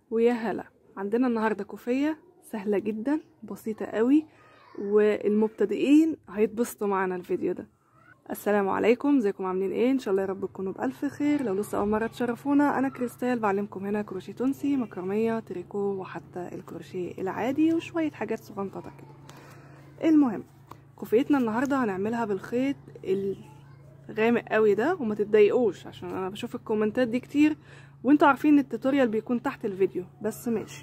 ويا هلا عندنا النهارده كوفيه سهله جدا بسيطه قوي والمبتدئين هيتبسطوا معانا الفيديو ده السلام عليكم ازيكم عاملين ايه ان شاء الله يا رب تكونوا بالف خير لو لسه اول مره تشرفونا انا كريستال بعلمكم هنا كروشيه تونسي مكرميه تريكو وحتى الكروشيه العادي وشويه حاجات صغنططه كده المهم كوفيتنا النهارده هنعملها بالخيط الغامق قوي ده وما تتضايقوش عشان انا بشوف الكومنتات دي كتير وانتوا عارفين ان التوتوريال بيكون تحت الفيديو بس ماشي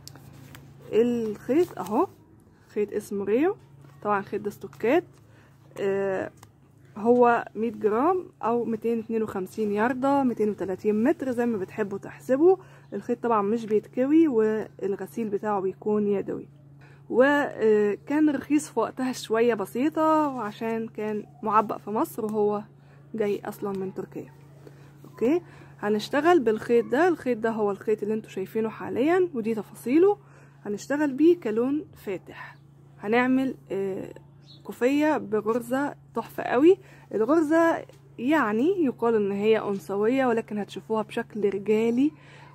الخيط اهو خيط اسمه ريو طبعا خيط ده ستوكات آه هو 100 جرام او 252 ياردة 230 متر زي ما بتحبوا تحسبوا الخيط طبعا مش بيتكوي والغسيل بتاعه بيكون يدوي وكان رخيص في وقتها شوية بسيطة وعشان كان معبأ في مصر وهو جاي اصلا من تركيا اوكي هنشتغل بالخيط ده الخيط ده هو الخيط اللي انتوا شايفينه حاليا ودي تفاصيله هنشتغل بيه كلون فاتح هنعمل آه كوفية بغرزة تحفة قوي الغرزة يعني يقال ان هي انثوية ولكن هتشوفوها بشكل رجالي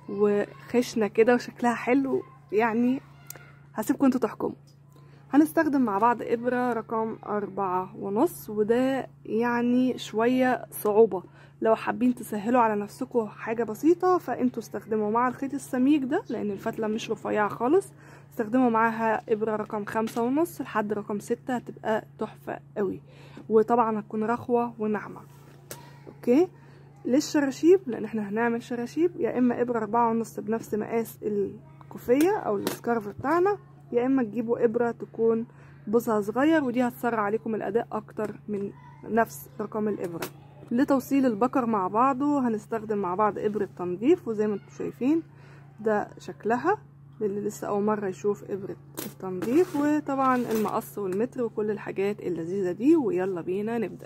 وخشنة كده وشكلها حلو يعني هسيبكم انتوا تحكموا هنستخدم مع بعض ابرة رقم أربعة ونص وده يعني شوية صعوبة لو حابين تسهلوا على نفسكم حاجة بسيطة فانتوا استخدموا مع الخيط السميك ده لان الفتلة مش رفيعة خالص استخدموا معاها ابرة رقم خمسة ونص لحد رقم ستة هتبقى تحفة قوي وطبعا هتكون رخوة وناعمة اوكي للشراشيب لان احنا هنعمل شراشيب يا اما ابرة اربعة ونص بنفس مقاس الكوفية او السكارف بتاعنا يا اما تجيبوا ابرة تكون بوزها صغير ودي هتسرع عليكم الاداء اكتر من نفس رقم الابرة لتوصيل البكر مع بعضه هنستخدم مع بعض ابرة تنظيف وزي ما انتم شايفين ده شكلها للي لسه اول مرة يشوف ابرة التنظيف وطبعا المقص والمتر وكل الحاجات اللذيذة دي ويلا بينا نبدأ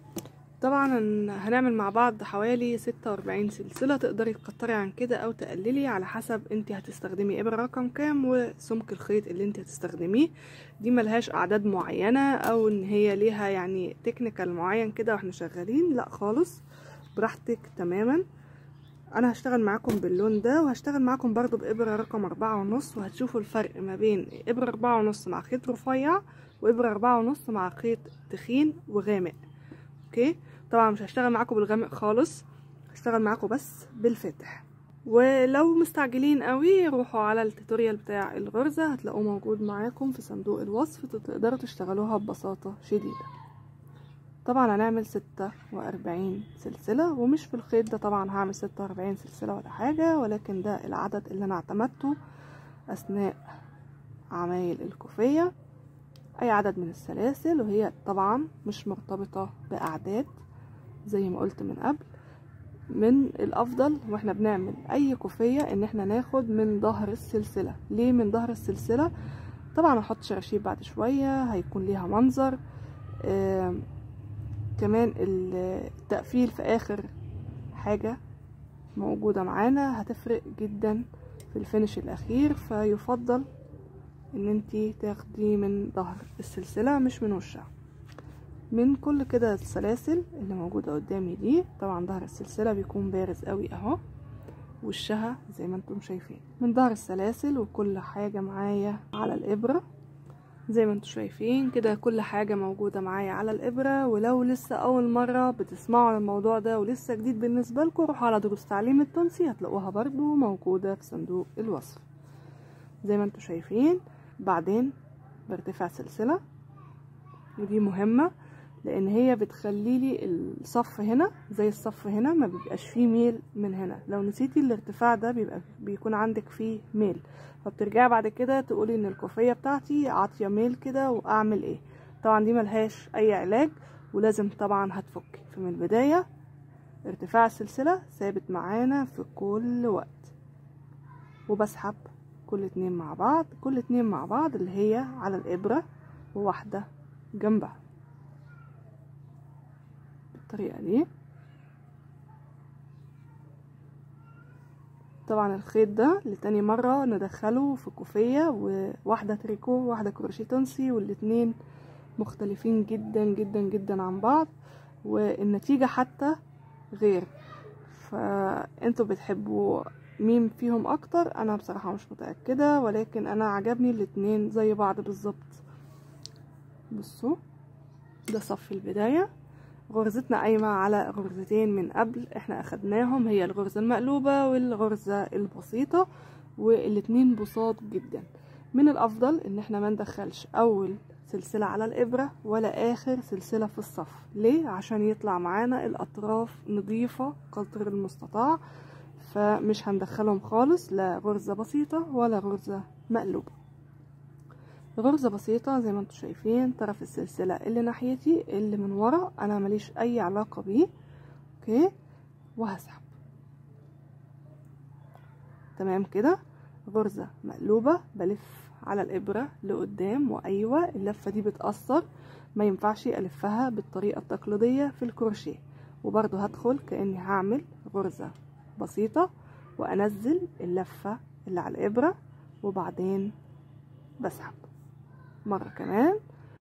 طبعا هنعمل مع بعض حوالي ستة واربعين سلسلة تقدري تكتري عن كده او تقللي على حسب انت هتستخدمي ابرة رقم كام وسمك الخيط اللي انت هتستخدميه دي ملهاش اعداد معينة او ان هي ليها يعني تكنيكال معين كده واحنا شغالين لا خالص براحتك تماما انا هشتغل معاكم باللون ده وهشتغل معاكم برضو بابرة رقم اربعة ونص وهتشوفوا الفرق ما بين ابرة اربعة ونص مع خيط رفيع وابرة اربعة ونص مع خيط تخين وغامق اوكي طبعا مش هشتغل معاكم بالغامق خالص هشتغل معاكم بس بالفاتح ولو مستعجلين قوي روحوا على التوتوريال بتاع الغرزة هتلاقوه موجود معاكم في صندوق الوصف تقدروا تشتغلوها ببساطة شديدة طبعا هنعمل ستة واربعين سلسلة ومش في الخيط ده طبعا هعمل ستة واربعين سلسلة ولا حاجة ولكن ده العدد اللي انا اعتمدته اثناء عمايل الكوفية اي عدد من السلاسل وهي طبعا مش مرتبطة باعداد زي ما قلت من قبل من الافضل واحنا بنعمل اي كوفية ان احنا ناخد من ظهر السلسلة ليه من ظهر السلسلة طبعا هحط شراشيب بعد شوية هيكون ليها منظر آه كمان التقفيل في اخر حاجة موجودة معانا هتفرق جدا في الفينش الاخير فيفضل ان انتي تاخدي من ظهر السلسلة مش من وشها من كل كده السلاسل اللي موجودة قدامي دي طبعا ظهر السلسلة بيكون بارز قوي اهو وشها زي ما انتم شايفين من ظهر السلاسل وكل حاجة معايا على الابرة زي ما انتم شايفين كده كل حاجة موجودة معايا على الابرة ولو لسه اول مرة بتسمعوا عن الموضوع ده ولسه جديد بالنسبة لكم روحوا على دروس تعليم التونسي هتلاقوها برضو موجودة في صندوق الوصف زي ما انتم شايفين بعدين برتفع سلسلة ودي مهمة لان هي بتخلي لي الصف هنا زي الصف هنا ما بيبقاش فيه ميل من هنا لو نسيتي الارتفاع ده بيبقى بيكون عندك فيه ميل فبترجعي بعد كده تقولي ان الكوفية بتاعتي عاطية ميل كده واعمل ايه طبعا دي ملهاش اي علاج ولازم طبعا هتفكي فمن البداية ارتفاع السلسلة ثابت معانا في كل وقت وبسحب كل اتنين مع بعض كل اتنين مع بعض اللي هي على الابرة وواحدة جنبها بالطريقة دي طبعا الخيط ده لتاني مرة ندخله في كوفية وواحدة تريكو وواحدة كروشيه تونسي والاتنين مختلفين جدا جدا جدا عن بعض والنتيجة حتى غير فانتوا بتحبوا مين فيهم اكتر انا بصراحة مش متأكدة ولكن انا عجبني الاتنين زي بعض بالظبط بصوا ده صف البداية غرزتنا قايمة على غرزتين من قبل احنا اخدناهم هي الغرزة المقلوبة والغرزة البسيطة والاتنين بساط جدا من الافضل ان احنا ما ندخلش اول سلسلة على الابرة ولا اخر سلسلة في الصف ليه عشان يطلع معانا الاطراف نظيفة قدر المستطاع فمش هندخلهم خالص لا غرزة بسيطة ولا غرزة مقلوبة غرزة بسيطة زي ما انتم شايفين طرف السلسلة اللي ناحيتي اللي من ورا انا ماليش اي علاقة بيه اوكي وهسحب تمام كده غرزة مقلوبة بلف على الابرة لقدام وايوه اللفة دي بتأثر ما ينفعش الفها بالطريقة التقليدية في الكروشيه وبرضو هدخل كأني هعمل غرزة بسيطة وانزل اللفة اللي على الابرة وبعدين بسحب مرة كمان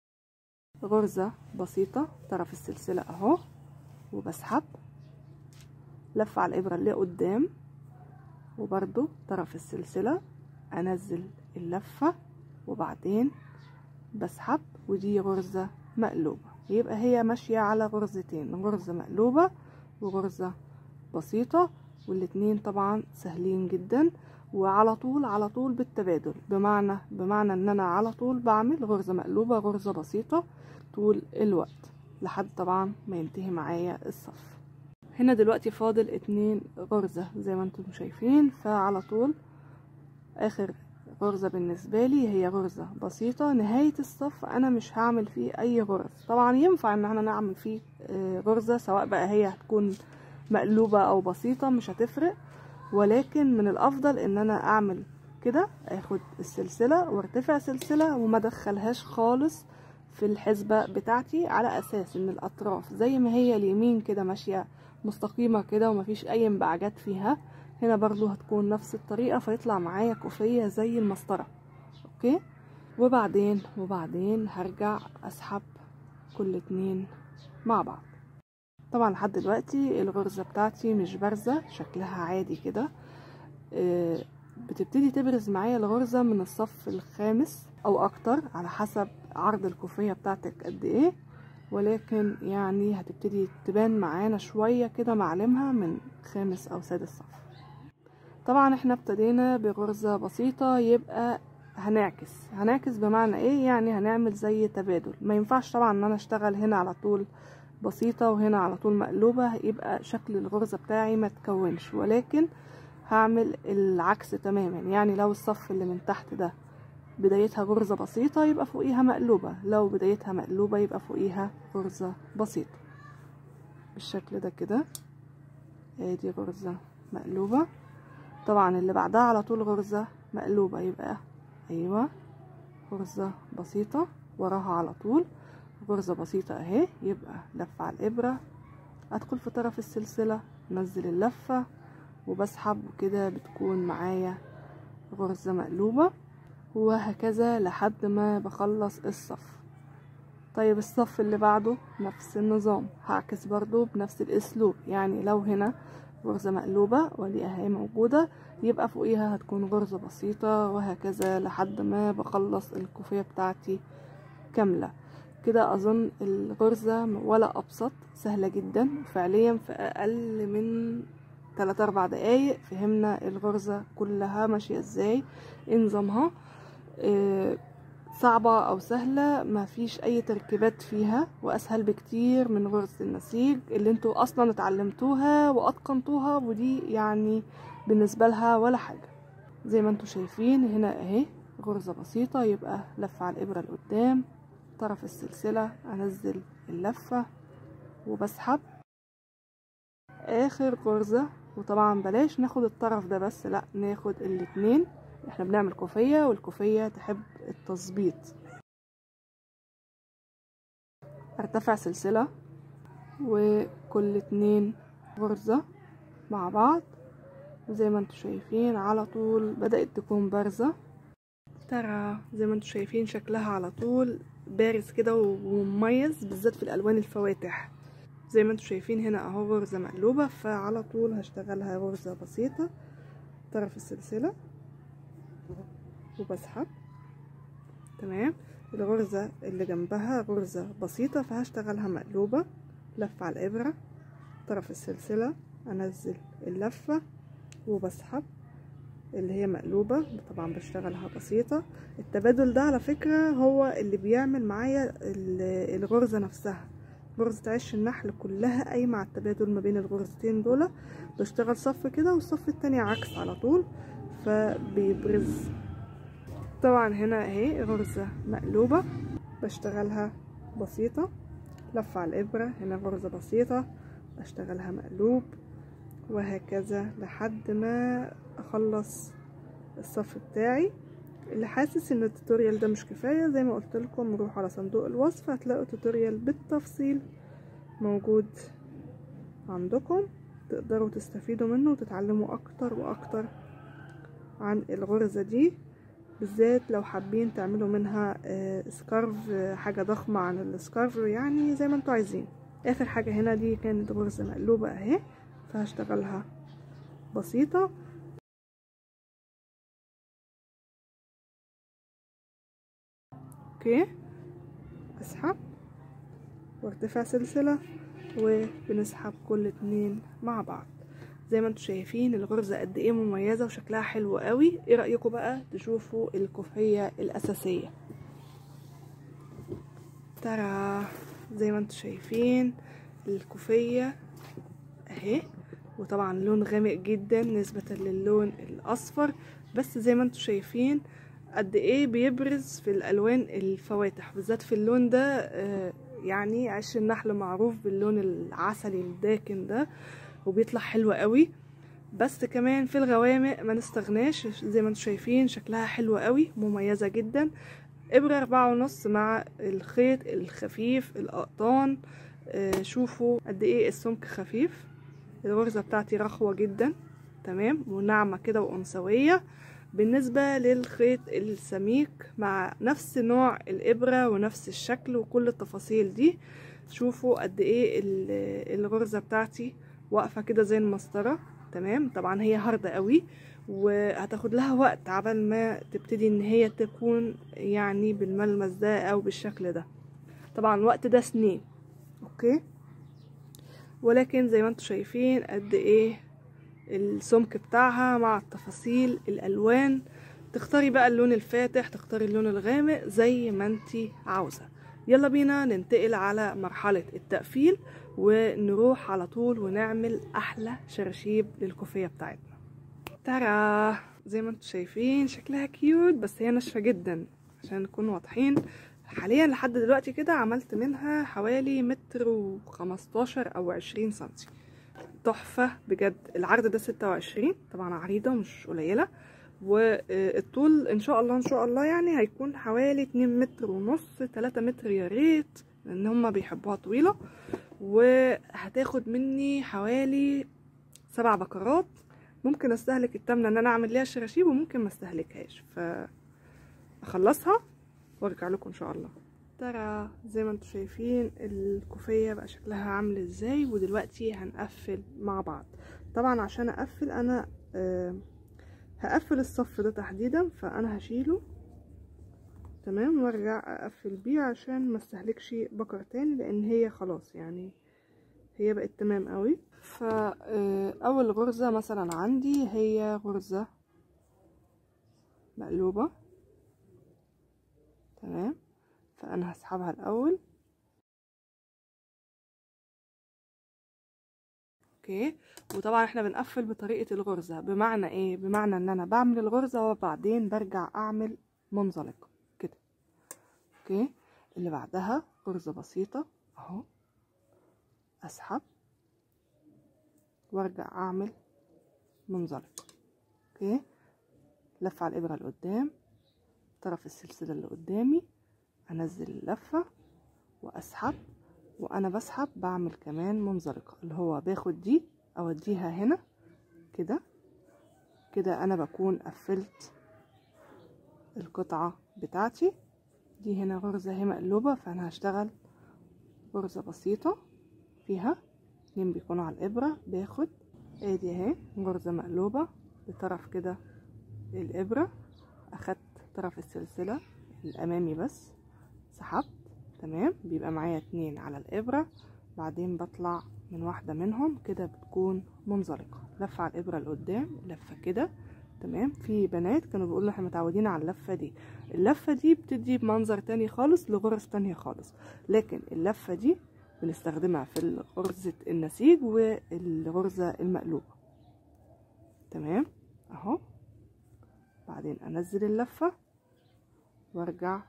غرزة بسيطة طرف السلسلة اهو وبسحب لفة على الابرة اللي قدام وبرضو طرف السلسلة انزل اللفة وبعدين بسحب ودي غرزة مقلوبة يبقى هي ماشية على غرزتين غرزة مقلوبة وغرزة بسيطة والاتنين طبعا سهلين جدا وعلى طول على طول بالتبادل بمعنى بمعنى ان انا على طول بعمل غرزة مقلوبة غرزة بسيطة طول الوقت لحد طبعا ما ينتهي معايا الصف هنا دلوقتي فاضل اتنين غرزة زي ما انتم شايفين فعلى طول اخر غرزة بالنسبة لي هي غرزة بسيطة نهاية الصف انا مش هعمل فيه اي غرز طبعا ينفع ان احنا نعمل فيه غرزة سواء بقى هي هتكون مقلوبة او بسيطة مش هتفرق ولكن من الافضل ان انا اعمل كده اخد السلسلة وارتفع سلسلة وما ادخلهاش خالص في الحسبة بتاعتي على اساس ان الاطراف زي ما هي اليمين كده ماشية مستقيمة كده ومفيش اي انبعاجات فيها هنا برضو هتكون نفس الطريقة فيطلع معايا كوفية زي المسطرة اوكي وبعدين وبعدين هرجع اسحب كل اتنين مع بعض طبعا لحد دلوقتي الغرزة بتاعتي مش بارزة شكلها عادي كده آه بتبتدي تبرز معايا الغرزة من الصف الخامس او اكتر على حسب عرض الكوفية بتاعتك قد ايه ولكن يعني هتبتدي تبان معانا شوية كده معلمها من خامس او سادس صف طبعا احنا ابتدينا بغرزة بسيطة يبقى هنعكس هنعكس بمعنى ايه يعني هنعمل زي تبادل ما ينفعش طبعا ان انا اشتغل هنا على طول بسيطة وهنا على طول مقلوبة يبقى شكل الغرزة بتاعي ما تكونش ولكن هعمل العكس تماما يعني لو الصف اللي من تحت ده بدايتها غرزة بسيطة يبقى فوقيها مقلوبة لو بدايتها مقلوبة يبقى فوقيها غرزة بسيطة بالشكل ده كده ادي غرزة مقلوبة طبعا اللي بعدها على طول غرزة مقلوبة يبقى ايوه غرزة بسيطة وراها على طول غرزة بسيطة اهي يبقى لفة على الابرة ادخل في طرف السلسلة انزل اللفة وبسحب وكده بتكون معايا غرزة مقلوبة وهكذا لحد ما بخلص الصف طيب الصف اللي بعده نفس النظام هعكس برضو بنفس الاسلوب يعني لو هنا غرزة مقلوبة ودي اهي موجودة يبقى فوقيها هتكون غرزة بسيطة وهكذا لحد ما بخلص الكوفية بتاعتي كاملة كده اظن الغرزة ولا ابسط سهلة جدا فعليا في اقل من 3 4 دقايق فهمنا الغرزة كلها ماشية ازاي نظامها إيه صعبة او سهلة ما فيش اي تركيبات فيها واسهل بكتير من غرزة النسيج اللي انتوا اصلا اتعلمتوها واتقنتوها ودي يعني بالنسبة لها ولا حاجة زي ما انتوا شايفين هنا اهي غرزة بسيطة يبقى لفة على الابرة لقدام طرف السلسلة انزل اللفة وبسحب اخر غرزة وطبعا بلاش ناخد الطرف ده بس لا ناخد الاتنين احنا بنعمل كوفية والكوفية تحب التظبيط ارتفع سلسلة وكل اتنين غرزة مع بعض زي ما انتوا شايفين على طول بدأت تكون بارزة ترى زي ما انتوا شايفين شكلها على طول بارز كده ومميز بالذات في الالوان الفواتح زي ما انتوا شايفين هنا اهو غرزة مقلوبة فعلى طول هشتغلها غرزة بسيطة طرف السلسلة وبسحب تمام الغرزة اللي جنبها غرزة بسيطة فهشتغلها مقلوبة لف على الإبرة طرف السلسلة أنزل اللفة وبسحب اللي هي مقلوبة طبعا بشتغلها بسيطة التبادل ده على فكرة هو اللي بيعمل معايا الغرزة نفسها غرزة عش النحل كلها قايمة على التبادل ما بين الغرزتين دول بشتغل صف كده والصف التاني عكس على طول فبيبرز طبعا هنا اهي غرزة مقلوبة بشتغلها بسيطة لف على الإبرة هنا غرزة بسيطة بشتغلها مقلوب وهكذا لحد ما اخلص الصف بتاعي اللي حاسس ان التوتوريال ده مش كفاية زي ما قلت لكم روحوا على صندوق الوصف هتلاقوا توتوريال بالتفصيل موجود عندكم تقدروا تستفيدوا منه وتتعلموا اكتر واكتر عن الغرزة دي بالذات لو حابين تعملوا منها سكارف حاجة ضخمة عن السكارف يعني زي ما انتوا عايزين اخر حاجة هنا دي كانت غرزة مقلوبة اهي فهشتغلها بسيطة اوكي اسحب وارتفاع سلسلة وبنسحب كل اتنين مع بعض زي ما انتم شايفين الغرزة قد ايه مميزة وشكلها حلو قوي ايه رأيكم بقى تشوفوا الكوفية الاساسية ترى زي ما انتم شايفين الكوفية اهي وطبعا لون غامق جدا نسبة للون الاصفر بس زي ما انتم شايفين قد ايه بيبرز في الالوان الفواتح بالذات في اللون ده آه يعني عش النحل معروف باللون العسلي الداكن ده وبيطلع حلو قوي بس كمان في الغوامق ما نستغناش زي ما انتم شايفين شكلها حلو قوي مميزة جدا ابرة اربعة ونص مع الخيط الخفيف القطان آه شوفوا قد ايه السمك خفيف الغرزة بتاعتي رخوة جدا تمام وناعمة كده وانثوية بالنسبة للخيط السميك مع نفس نوع الإبرة ونفس الشكل وكل التفاصيل دي شوفوا قد ايه الغرزة بتاعتي واقفة كده زي المسطرة تمام طبعا هي هاردة قوي وهتاخد لها وقت عبال ما تبتدي ان هي تكون يعني بالملمس ده او بالشكل ده طبعا الوقت ده سنين اوكي ولكن زي ما انتم شايفين قد ايه السمك بتاعها مع التفاصيل الالوان تختاري بقى اللون الفاتح تختاري اللون الغامق زي ما انتي عاوزة يلا بينا ننتقل على مرحلة التقفيل ونروح على طول ونعمل احلى شراشيب للكوفية بتاعتنا ترى زي ما انتم شايفين شكلها كيوت بس هي ناشفة جدا عشان نكون واضحين حاليا لحد دلوقتي كده عملت منها حوالي متر وخمستاشر او عشرين سنتي تحفة بجد العرض ده ستة وعشرين طبعا عريضة مش قليلة والطول ان شاء الله ان شاء الله يعني هيكون حوالي اتنين متر ونص تلاتة متر يا ريت لان هما بيحبوها طويلة وهتاخد مني حوالي سبع بكرات ممكن استهلك التامنة ان انا اعمل ليها شراشيب وممكن ما استهلكهاش فاخلصها وارجع لكم ان شاء الله ترى زي ما انتم شايفين الكوفية بقى شكلها عامل ازاي ودلوقتي هنقفل مع بعض طبعا عشان اقفل انا آه هقفل الصف ده تحديدا فانا هشيله تمام وارجع اقفل بيه عشان ما استهلكش بكر تاني لان هي خلاص يعني هي بقت تمام قوي فاول غرزة مثلا عندي هي غرزة مقلوبة تمام فانا هسحبها الاول اوكي وطبعا احنا بنقفل بطريقة الغرزة بمعنى ايه بمعنى ان انا بعمل الغرزة وبعدين برجع اعمل منزلق كده اوكي اللي بعدها غرزة بسيطة اهو اسحب وارجع اعمل منزلق اوكي لف على الابرة لقدام طرف السلسلة اللي قدامي انزل اللفة واسحب وانا بسحب بعمل كمان منزلقة اللي هو باخد دي اوديها هنا كده كده انا بكون قفلت القطعة بتاعتي دي هنا غرزة هي مقلوبة فانا هشتغل غرزة بسيطة فيها اتنين بيكونوا على الابرة باخد ادي اهي غرزة مقلوبة بطرف كده الابرة اخدت طرف السلسلة الامامي بس سحبت تمام بيبقى معايا اتنين على الابرة بعدين بطلع من واحدة منهم كده بتكون منزلقة لفة على الابرة لقدام لفة كده تمام في بنات كانوا بيقولوا احنا متعودين على اللفة دي اللفة دي بتدي منظر تاني خالص لغرز تانية خالص لكن اللفة دي بنستخدمها في غرزة النسيج والغرزة المقلوبة تمام اهو بعدين انزل اللفة وارجع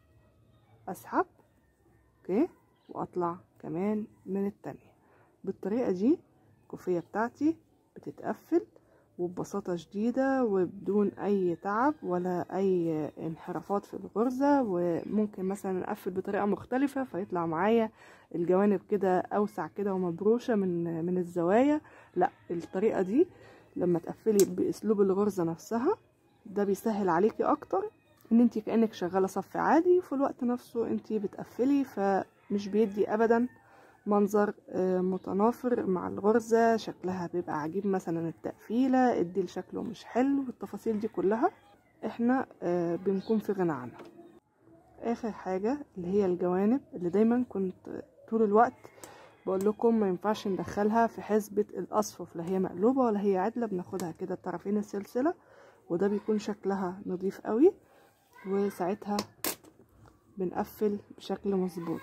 اسحب اوكي واطلع كمان من التانية بالطريقة دي الكوفية بتاعتي بتتقفل وببساطة شديدة وبدون أي تعب ولا أي انحرافات في الغرزة وممكن مثلا أقفل بطريقة مختلفة فيطلع معايا الجوانب كده أوسع كده ومبروشة من من الزوايا لا الطريقة دي لما تقفلي بأسلوب الغرزة نفسها ده بيسهل عليكي أكتر إن انتي كأنك شغالة صف عادي وفي الوقت نفسه انتي بتقفلي فمش بيدي أبدا منظر متنافر مع الغرزة شكلها بيبقى عجيب مثلا التقفيلة الديل شكله مش حلو التفاصيل دي كلها احنا بنكون في غنى عنها اخر حاجة اللي هي الجوانب اللي دايما كنت طول الوقت بقول لكم ما ينفعش ندخلها في حسبة الاصفف لا هي مقلوبة ولا هي عدلة بناخدها كده طرفين السلسلة وده بيكون شكلها نظيف قوي وساعتها بنقفل بشكل مظبوط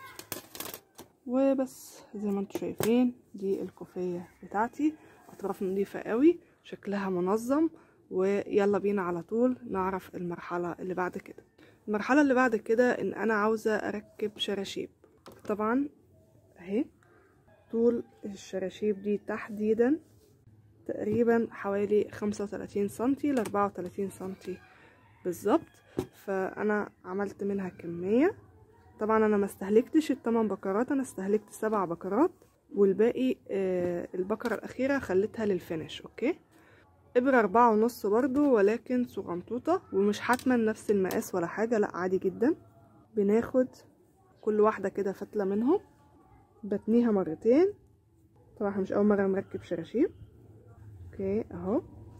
وبس زي ما انتم شايفين دي الكوفية بتاعتي اطراف نظيفة قوي شكلها منظم ويلا بينا على طول نعرف المرحلة اللي بعد كده المرحلة اللي بعد كده ان انا عاوزة اركب شراشيب طبعا اهي طول الشراشيب دي تحديدا تقريبا حوالي خمسة وتلاتين سنتي لاربعة وتلاتين سنتي بالظبط فانا عملت منها كمية طبعا انا ما استهلكتش الثمان بكرات انا استهلكت سبع بكرات والباقي آه البكرة الاخيرة خليتها للفينش اوكي ابرة اربعة ونص برضو ولكن صغنطوطة ومش حتما نفس المقاس ولا حاجة لا عادي جدا بناخد كل واحدة كده فتلة منهم بتنيها مرتين طبعا مش اول مرة نركب شراشيب اوكي اهو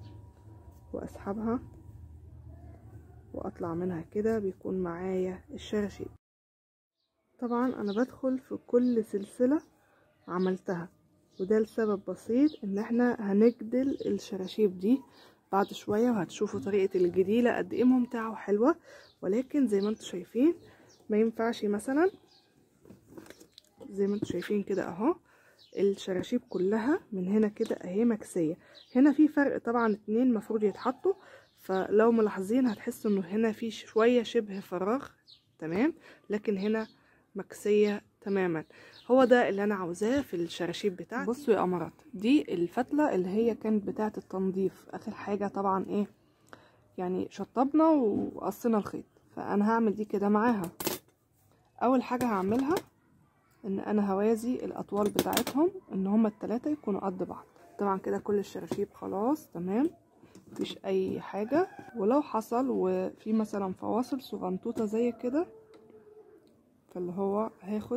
واسحبها واطلع منها كده بيكون معايا الشراشيب طبعا انا بدخل في كل سلسلة عملتها وده لسبب بسيط ان احنا هنجدل الشراشيب دي بعد شوية وهتشوفوا طريقة الجديلة قد ايه ممتعة وحلوة ولكن زي ما انتم شايفين ما ينفعش مثلا زي ما انتم شايفين كده اهو الشراشيب كلها من هنا كده اهي مكسية هنا في فرق طبعا اتنين مفروض يتحطوا فلو ملاحظين هتحسوا انه هنا في شوية شبه فراغ تمام لكن هنا مكسية تماما هو ده اللي انا عاوزاه في الشراشيب بتاعتي بصوا يا قمرات دي الفتلة اللي هي كانت بتاعة التنظيف اخر حاجة طبعا ايه يعني شطبنا وقصينا الخيط فانا هعمل دي كده معاها اول حاجة هعملها ان انا هوازي الاطوال بتاعتهم ان هما التلاتة يكونوا قد بعض طبعا كده كل الشراشيب خلاص تمام مفيش اي حاجة ولو حصل وفي مثلا فواصل صغنطوطة زي كده فاللي هو هاخد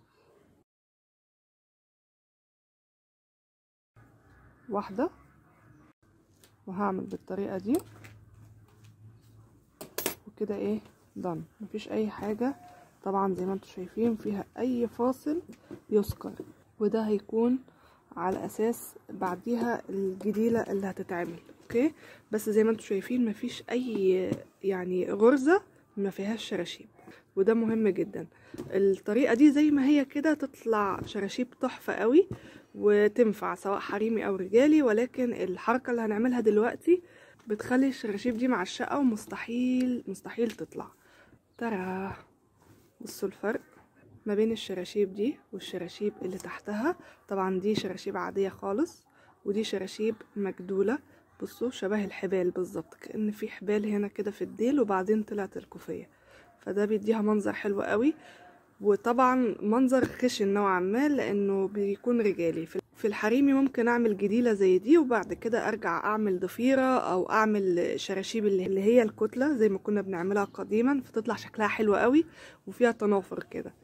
واحدة وهعمل بالطريقة دي وكده ايه دن مفيش اي حاجة طبعا زي ما انتم شايفين فيها اي فاصل يذكر وده هيكون على اساس بعديها الجديلة اللي هتتعمل اوكي بس زي ما انتم شايفين مفيش اي يعني غرزة ما فيهاش شراشيب وده مهم جدا الطريقة دي زي ما هي كده تطلع شراشيب تحفة قوي وتنفع سواء حريمي او رجالي ولكن الحركة اللي هنعملها دلوقتي بتخلي الشراشيب دي مع الشقة ومستحيل مستحيل تطلع ترى بصوا الفرق ما بين الشراشيب دي والشراشيب اللي تحتها طبعا دي شراشيب عادية خالص ودي شراشيب مجدولة بصوا شبه الحبال بالظبط كأن في حبال هنا كده في الديل وبعدين طلعت الكوفية فده بيديها منظر حلو قوي وطبعا منظر خشن نوعا ما لانه بيكون رجالي في الحريمي ممكن اعمل جديله زي دي وبعد كده ارجع اعمل ضفيره او اعمل شراشيب اللي هي الكتله زي ما كنا بنعملها قديما فتطلع شكلها حلو قوي وفيها تنافر كده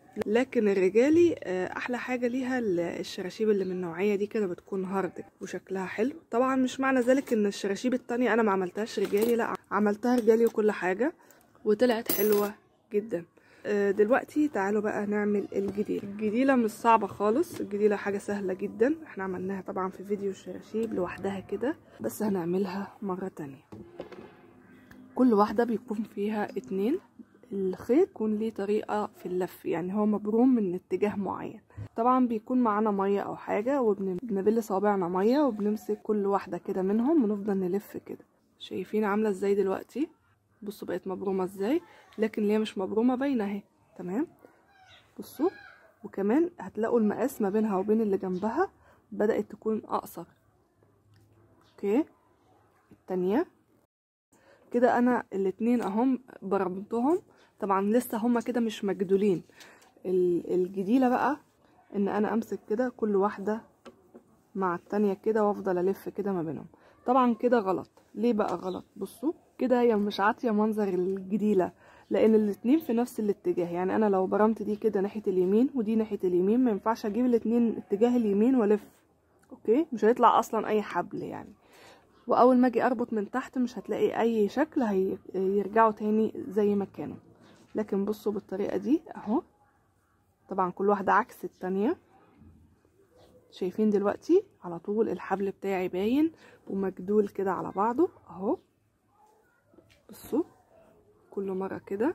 لكن الرجالي آه، احلى حاجه ليها ال- الشراشيب اللي من النوعيه دي كده بتكون هارد وشكلها حلو طبعا مش معنى ذلك ان الشراشيب التانية انا ما عملتهاش رجالي لا عملتها رجالي وكل حاجه وطلعت حلوه جدا آه، دلوقتي تعالوا بقى نعمل الجديلة الجديلة مش صعبة خالص الجديلة حاجة سهلة جدا احنا عملناها طبعا في فيديو الشراشيب لوحدها كده بس هنعملها مرة تانية كل واحدة بيكون فيها اتنين الخيط يكون ليه طريقة في اللف يعني هو مبروم من اتجاه معين طبعا بيكون معانا مية او حاجة وبنبل صوابعنا مية وبنمسك كل واحدة كده منهم ونفضل نلف كده شايفين عاملة ازاي دلوقتي بصوا بقت مبرومة ازاي لكن اللي هي مش مبرومة باينة اهي تمام بصوا وكمان هتلاقوا المقاس ما بينها وبين اللي جنبها بدأت تكون اقصر اوكي التانية كده انا الاتنين اهم برمتهم طبعا لسه هما كده مش مجدولين ال- الجديلة بقى ان انا امسك كده كل واحدة مع التانية كده وافضل الف كده ما بينهم طبعا كده غلط ليه بقى غلط بصوا كده هي مش عاطية منظر الجديلة لان الاتنين في نفس الاتجاه يعني انا لو برمت دي كده ناحية اليمين ودي ناحية اليمين ما ينفعش اجيب الاتنين اتجاه اليمين والف اوكي مش هيطلع اصلا اي حبل يعني واول ما اجي اربط من تحت مش هتلاقي اي شكل هيرجعوا تاني زي ما كانوا لكن بصوا بالطريقة دي اهو طبعا كل واحدة عكس التانية شايفين دلوقتي على طول الحبل بتاعي باين ومجدول كده على بعضه اهو بصوا كل مرة كده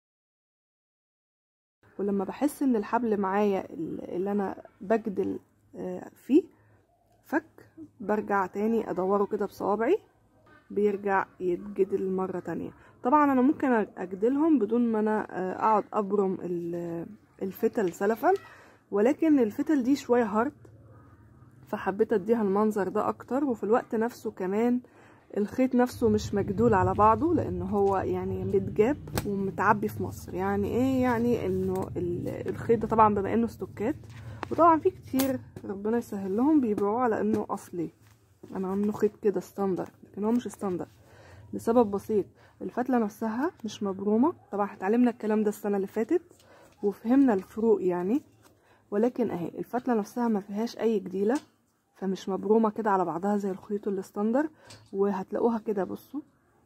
ولما بحس ان الحبل معايا اللي انا بجدل فيه فك برجع تاني ادوره كده بصوابعي بيرجع يتجدل مرة تانية طبعا انا ممكن اجدلهم بدون ما انا اقعد ابرم الفتل سلفا ولكن الفتل دي شوية هارد فحبيت اديها المنظر ده اكتر وفي الوقت نفسه كمان الخيط نفسه مش مجدول على بعضه لان هو يعني متجاب ومتعبي في مصر يعني ايه يعني انه الخيط ده طبعا بما انه استوكات وطبعا في كتير ربنا يسهل لهم بيبيعوه على انه اصلي انا عامله خيط كده ستاندر لكن هو مش ستاندر لسبب بسيط الفتلة نفسها مش مبرومة طبعا اتعلمنا الكلام ده السنة اللي فاتت وفهمنا الفروق يعني ولكن اهي الفتلة نفسها ما فيهاش اي جديلة فمش مبرومة كده على بعضها زي الخيوط الستاندر وهتلاقوها كده بصوا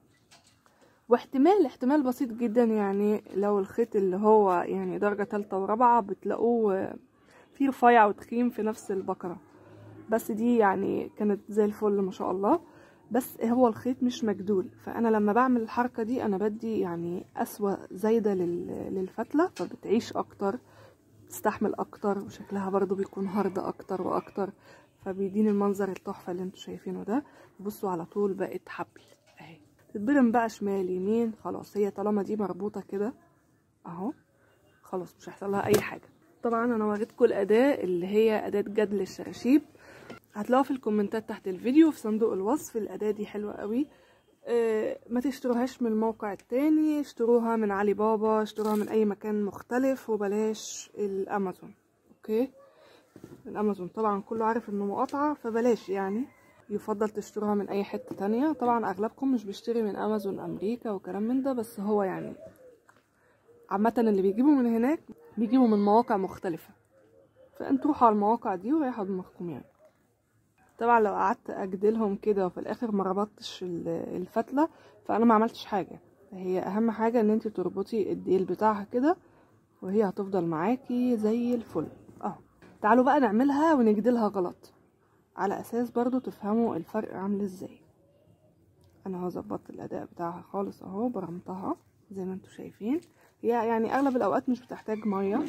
واحتمال احتمال بسيط جدا يعني لو الخيط اللي هو يعني درجة تالتة ورابعة بتلاقوه فيه رفيع وتخين في نفس البقرة بس دي يعني كانت زي الفل ما شاء الله بس هو الخيط مش مجدول فانا لما بعمل الحركة دي انا بدي يعني اسوأ زايدة للفتلة فبتعيش اكتر تستحمل اكتر وشكلها برضو بيكون هارد اكتر واكتر فبيديني المنظر التحفة اللي انتوا شايفينه ده بصوا على طول بقت حبل اهي تتبرم بقى شمال يمين خلاص هي طالما دي مربوطة كده اهو خلاص مش هيحصل لها اي حاجة طبعا انا وريتكم الاداة اللي هي اداة جدل الشراشيب هتلاقوها في الكومنتات تحت الفيديو في صندوق الوصف الاداة دي حلوة قوي اه ما تشتروهاش من الموقع التاني اشتروها من علي بابا اشتروها من اي مكان مختلف وبلاش الامازون اوكي الامازون طبعا كله عارف انه مقاطعة فبلاش يعني يفضل تشتروها من اي حتة تانية طبعا اغلبكم مش بيشتري من امازون امريكا وكلام من ده بس هو يعني عامة اللي بيجيبوا من هناك بيجيبوا من مواقع مختلفة فانتوا روحوا على المواقع دي وريحوا دماغكم يعني طبعا لو قعدت اجدلهم كده وفي الاخر ما ربطتش الفتلة فانا ما عملتش حاجة هي اهم حاجة ان انت تربطي الديل بتاعها كده وهي هتفضل معاكي زي الفل اهو تعالوا بقى نعملها ونجدلها غلط على اساس برضو تفهموا الفرق عامل ازاي انا اهو ظبطت الاداء بتاعها خالص اهو برمتها زي ما انتوا شايفين هي يعني اغلب الاوقات مش بتحتاج ميه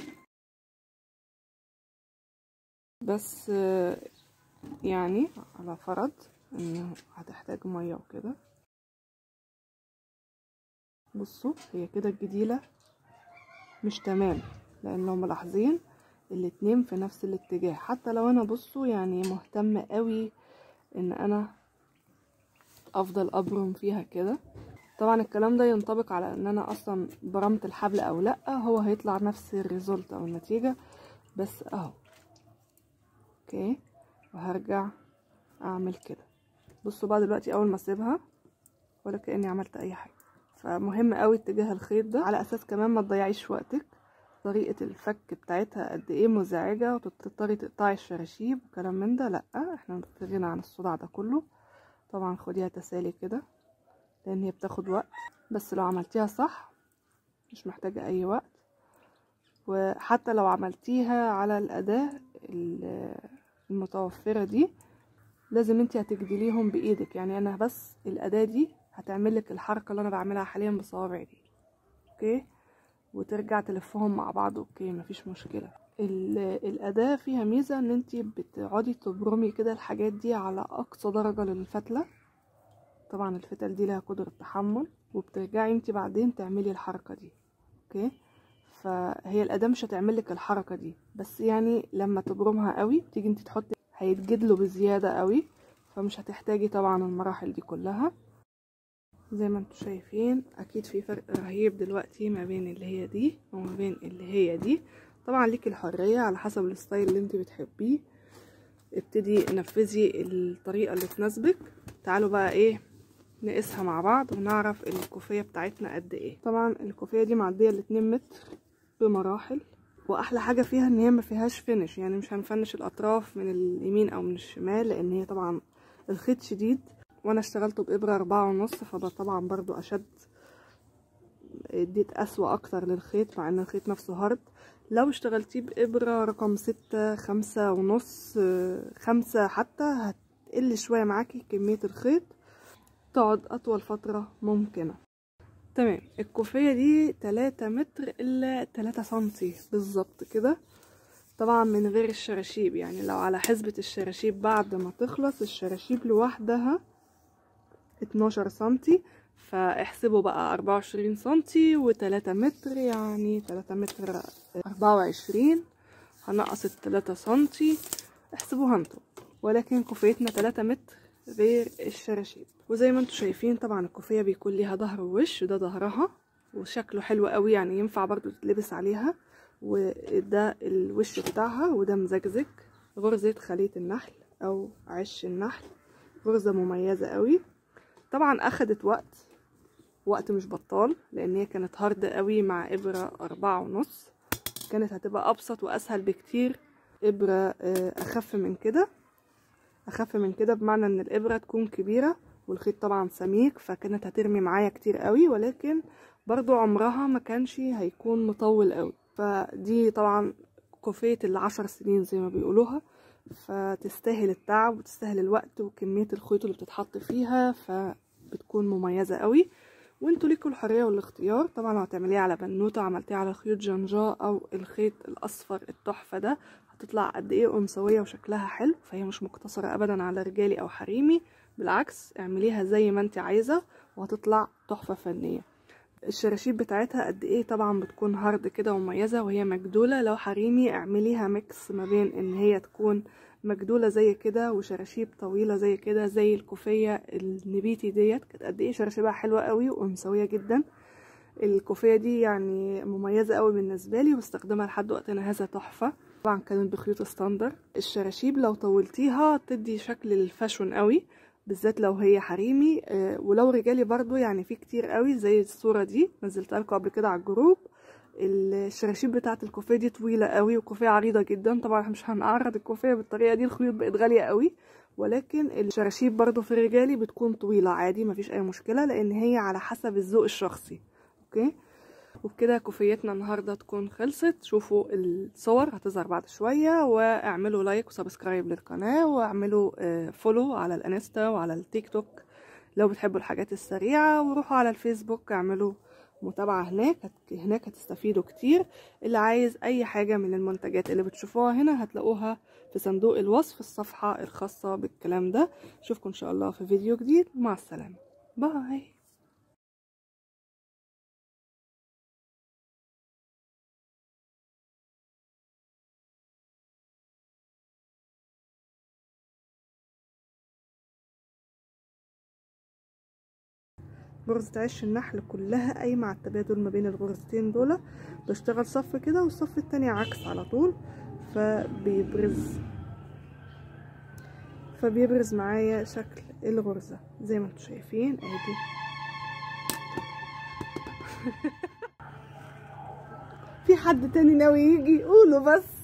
بس يعني على فرض انه هتحتاج ميه وكده بصوا هي كده الجديله مش تمام لان لو ملاحظين الاتنين في نفس الاتجاه حتى لو انا بصوا يعني مهتمة قوي ان انا افضل ابرم فيها كده طبعا الكلام ده ينطبق على ان انا اصلا برمت الحبل او لا هو هيطلع نفس الريزولت او النتيجة بس اهو اوكي وهرجع اعمل كده بصوا بقى دلوقتي اول ما اسيبها ولا كاني عملت اي حاجه فمهم قوي اتجاه الخيط ده على اساس كمان ما تضيعيش وقتك طريقة الفك بتاعتها قد ايه مزعجة وتضطري تقطعي الشراشيب وكلام من ده لأ احنا في غنى عن الصداع ده كله طبعا خديها تسالي كده لان هي بتاخد وقت بس لو عملتيها صح مش محتاجة اي وقت وحتى لو عملتيها على الأداة ال- المتوفرة دي لازم انتي هتجدليهم بايدك يعني انا بس الأداة دي هتعملك الحركة اللي انا بعملها حاليا بصوابعي دي اوكي وترجع تلفهم مع بعض اوكي مفيش مشكلة ال- الأداة فيها ميزة ان انتي بتقعدي تبرمي كده الحاجات دي على اقصى درجة للفتلة طبعا الفتل دي لها قدرة تحمل وبترجعي انتي بعدين تعملي الحركة دي اوكي فهي الأداة مش هتعملك الحركة دي بس يعني لما تبرمها قوي تيجي انتي تحطي هيتجدلوا بزيادة قوي فمش هتحتاجي طبعا المراحل دي كلها زي ما انتوا شايفين اكيد في فرق رهيب دلوقتي ما بين اللي هي دي وما بين اللي هي دي طبعا ليكي الحرية على حسب الستايل اللي انت بتحبيه ابتدي نفذي الطريقة اللي تناسبك تعالوا بقى ايه نقيسها مع بعض ونعرف الكوفية بتاعتنا قد ايه طبعا الكوفية دي معدية الاتنين متر بمراحل واحلى حاجة فيها ان هي ما فيهاش فينش يعني مش هنفنش الاطراف من اليمين او من الشمال لان هي طبعا الخيط شديد وانا اشتغلته بابرة اربعة ونص فده طبعا برضو اشد اديت اسوأ اكتر للخيط مع ان الخيط نفسه هارد لو اشتغلتيه بابرة رقم ستة خمسة ونص آه، خمسة حتى هتقل شوية معاكي كمية الخيط تقعد اطول فترة ممكنة تمام الكوفية دي تلاتة متر الا تلاتة سنتي بالظبط كده طبعا من غير الشراشيب يعني لو على حسبة الشراشيب بعد ما تخلص الشراشيب لوحدها اتناشر سنتي فاحسبوا بقى أربعة وعشرين سنتي وتلاتة متر يعني تلاتة متر أربعة وعشرين هنقص التلاتة سنتي احسبوها انتوا ولكن كوفيتنا تلاتة متر غير الشراشيب وزي ما انتوا شايفين طبعا الكوفية بيكون ليها ظهر ووش وده ظهرها وشكله حلو قوي يعني ينفع برضو تتلبس عليها وده الوش بتاعها وده مزجزج غرزة خلية النحل او عش النحل غرزة مميزة قوي طبعا اخدت وقت وقت مش بطال لان هي كانت هارد قوي مع ابرة اربعة ونص كانت هتبقى ابسط واسهل بكتير ابرة آه، اخف من كده اخف من كده بمعنى ان الابرة تكون كبيرة والخيط طبعا سميك فكانت هترمي معايا كتير قوي ولكن برضو عمرها ما كانش هيكون مطول قوي فدي طبعا كوفية العشر سنين زي ما بيقولوها فتستاهل التعب وتستاهل الوقت وكمية الخيوط اللي بتتحط فيها فبتكون مميزة قوي وانتوا ليكوا الحرية والاختيار طبعا لو هتعمليها على بنوتة عملتيها على خيوط جنجا او الخيط الاصفر التحفة ده هتطلع قد ايه انثوية وشكلها حلو فهي مش مقتصرة ابدا على رجالي او حريمي بالعكس اعمليها زي ما انت عايزة وهتطلع تحفة فنية الشراشيب بتاعتها قد ايه طبعا بتكون هارد كده ومميزة وهي مجدولة لو حريمي اعمليها ميكس ما بين ان هي تكون مجدولة زي كده وشراشيب طويلة زي كده زي الكوفية النبيتي ديت كانت قد ايه شراشيبها حلوة قوي وانثوية جدا الكوفية دي يعني مميزة قوي بالنسبة لي وبستخدمها لحد وقتنا هذا تحفة طبعا كانت بخيوط ستاندر الشراشيب لو طولتيها تدي شكل الفاشون قوي بالذات لو هي حريمي آه، ولو رجالي برضو يعني في كتير قوي زي الصورة دي نزلتها لكم قبل كده على الجروب الشراشيب بتاعت الكوفية دي طويلة قوي وكوفية عريضة جدا طبعا احنا مش هنعرض الكوفية بالطريقة دي الخيوط بقت غالية قوي ولكن الشراشيب برضو في الرجالي بتكون طويلة عادي مفيش اي مشكلة لان هي على حسب الذوق الشخصي اوكي وبكده كوفيتنا النهاردة تكون خلصت شوفوا الصور هتظهر بعد شوية واعملوا لايك وسبسكرايب للقناة واعملوا آه، فولو على الانستا وعلى التيك توك لو بتحبوا الحاجات السريعة وروحوا على الفيسبوك اعملوا متابعة هناك هت- هناك هتستفيدوا كتير اللي عايز اي حاجة من المنتجات اللي بتشوفوها هنا هتلاقوها في صندوق الوصف الصفحة الخاصة بالكلام ده اشوفكم ان شاء الله في فيديو جديد مع السلامة باي غرزة عش النحل كلها قايمة على التبادل ما بين الغرزتين دول بشتغل صف كده والصف التاني عكس على طول فبيبرز فبيبرز معايا شكل الغرزة زي ما انتم شايفين ادي في حد تاني ناوي يجي قولوا بس